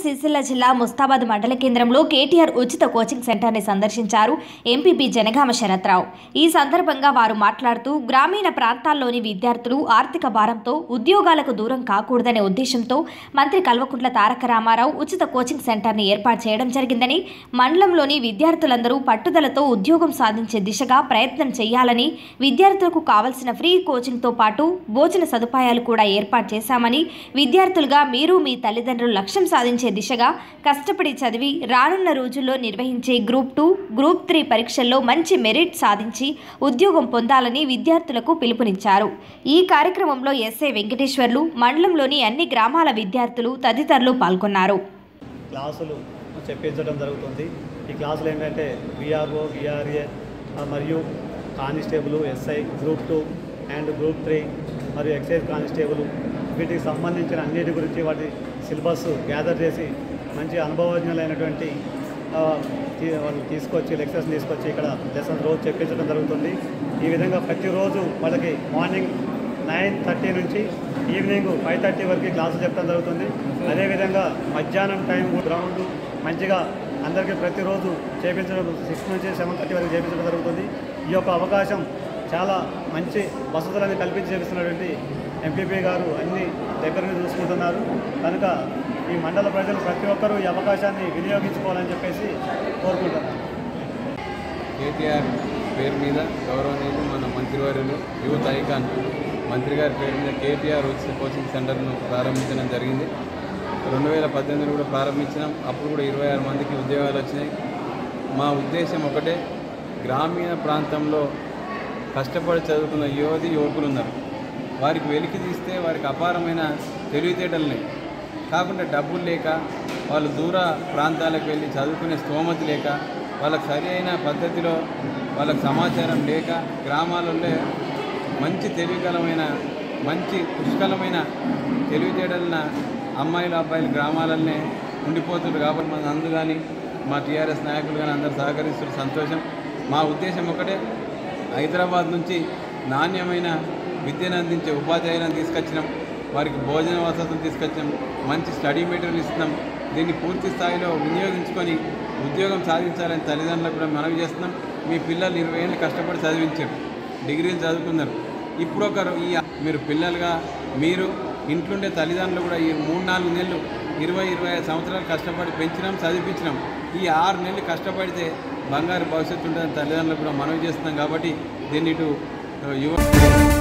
సిరిసిల్ల జిల్లా ముస్తాబాద్ మండల కేంద్రంలో కేటీఆర్ ఉచిత కోచింగ్ సెంటర్ని సందర్శించారు ఎంపీపీ జనగామ శరత్రావు ఈ సందర్భంగా వారు మాట్లాడుతూ గ్రామీణ ప్రాంతాల్లోని విద్యార్థులు ఆర్థిక భారంతో ఉద్యోగాలకు దూరం కాకూడదనే ఉద్దేశంతో మంత్రి కల్వకుంట్ల తారక రామారావు ఉచిత కోచింగ్ సెంటర్ని ఏర్పాటు చేయడం జరిగిందని మండలంలోని విద్యార్థులందరూ పట్టుదలతో ఉద్యోగం సాధించే దిశగా ప్రయత్నం చేయాలని విద్యార్థులకు కావలసిన ఫ్రీ కోచింగ్తో పాటు భోజన సదుపాయాలు కూడా ఏర్పాటు చేశామని విద్యార్థులుగా మీరు మీ తల్లిదండ్రులు లక్ష్యం సాధించే దిశగా కష్టపడి చదివి రానున్న రోజుల్లో నిర్వహించే గ్రూప్ టూ గ్రూప్ త్రీ పరీక్షల్లో మంచి మెరిట్ సాధించి ఉద్యోగం పొందాలని విద్యార్థులకు పిలుపునిచ్చారు ఈ కార్యక్రమంలో ఎస్ఐ వెంకటేశ్వర్లు మండలంలోని అన్ని గ్రామాల విద్యార్థులు తదితరులు పాల్గొన్నారు క్లాసులు చెప్పించడం జరుగుతుంది ఈ క్లాసులు ఏంటంటే విఆర్ఓ విఆర్ఏ మరియు constable SI group two and group three మరియు ఎక్సైజ్ కానిస్టేబుల్ వీటికి సంబంధించిన అన్నిటి గురించి వాటి సిలబస్ గ్యాదర్ చేసి మంచి అనుభవజ్ఞులైనటువంటి ఆ, తీ- వాళ్ళు తీసుకొచ్చి లెక్చర్స్ తీసుకొచ్చి ఇక్కడ లెసన్ రోజు చెప్పించడం జరుగుతుంది ఈ విధంగా ప్రతిరోజు వాళ్ళకి మార్నింగ్ నైన్ థర్టీ నుంచి ఈవినింగ్ ఫైవ్ థర్టీ వరకు క్లాసులు చెప్పడం జరుగుతుంది అదేవిధంగా మధ్యాహ్నం టైం గ్రౌండ్ మంచిగా అందరికీ ప్రతిరోజు చేపించడం సిక్స్ నుంచి సెవెన్ థర్టీ వరకు చేపించడం జరుగుతుంది ఈ యొక్క అవకాశం చాలా మంచి వసతులను కల్పించి చేపిస్తున్నటువంటి ఎంపీపీ గారు అన్ని దగ్గర నుంచి చూసుకుంటున్నారు కనుక ఈ మండల ప్రజలు ప్రతి ఒక్కరూ ఈ అవకాశాన్ని వినియోగించుకోవాలని చెప్పేసి కోరుకుంటున్నాను కేటీఆర్ పేరు మీద గౌరవనీయులు మన మంత్రివర్యులు యువత ఐకాన్ మంత్రి గారి పేరు మీద కేటీఆర్ ఉచిత కోచింగ్ సెంటర్ను ప్రారంభించడం జరిగింది రెండు వేల పద్దెనిమిదిలో కూడా ప్రారంభించినాం అప్పుడు కూడా ఇరవై ఆరు మందికి ఉద్యోగాలు వచ్చినాయి మా ఉద్దేశం ఒకటే గ్రామీణ ప్రాంతంలో కష్టపడి చదువుకున్న యువతి యువకులు ఉన్నారు వారికి వెలికి తీస్తే వారికి అపారమైన తెలివితేటలు కాకుండా డబ్బులు లేక వాళ్ళు దూర ప్రాంతాలకు వెళ్ళి చదువుకునే స్తోమత లేక వాళ్ళకి సరి అయిన పద్ధతిలో వాళ్ళకి సమాచారం లేక గ్రామాలలో మంచి తెలివికలమైన మంచి పుష్కలమైన తెలివితేటలన అమ్మాయిలు అబ్బాయిలు గ్రామాలనే ఉండిపోతున్నారు కాబట్టి మన అందు కానీ మా టీఆర్ఎస్ నాయకులు కానీ అందరు సహకరిస్తున్న సంతోషం మా ఉద్దేశం ఒకటే హైదరాబాద్ నుంచి నాణ్యమైన విద్యను అందించే ఉపాధ్యాయులను తీసుకొచ్చినాం వారికి భోజన వసతులు తీసుకొచ్చాం మంచి స్టడీ మెటీరియల్ ఇస్తున్నాం దీన్ని పూర్తి స్థాయిలో వినియోగించుకొని ఉద్యోగం సాధించాలని తల్లిదండ్రులకు కూడా మనవి చేస్తున్నాం మీ పిల్లలు ఇరవై ఏళ్ళు కష్టపడి చదివించారు డిగ్రీలు చదువుకున్నారు ఇప్పుడు ఒకరు ఈ మీరు పిల్లలుగా మీరు ఇంట్లుండే తల్లిదండ్రులు కూడా ఈ మూడు నాలుగు నెలలు ఇరవై ఇరవై ఐదు సంవత్సరాలు కష్టపడి పెంచినాం చదివించినాం ఈ ఆరు నెలలు కష్టపడితే బంగారు భవిష్యత్తు ఉంటుందని తల్లిదండ్రులకు కూడా మనవి చేస్తున్నాం కాబట్టి దీన్ని ఇటు యువ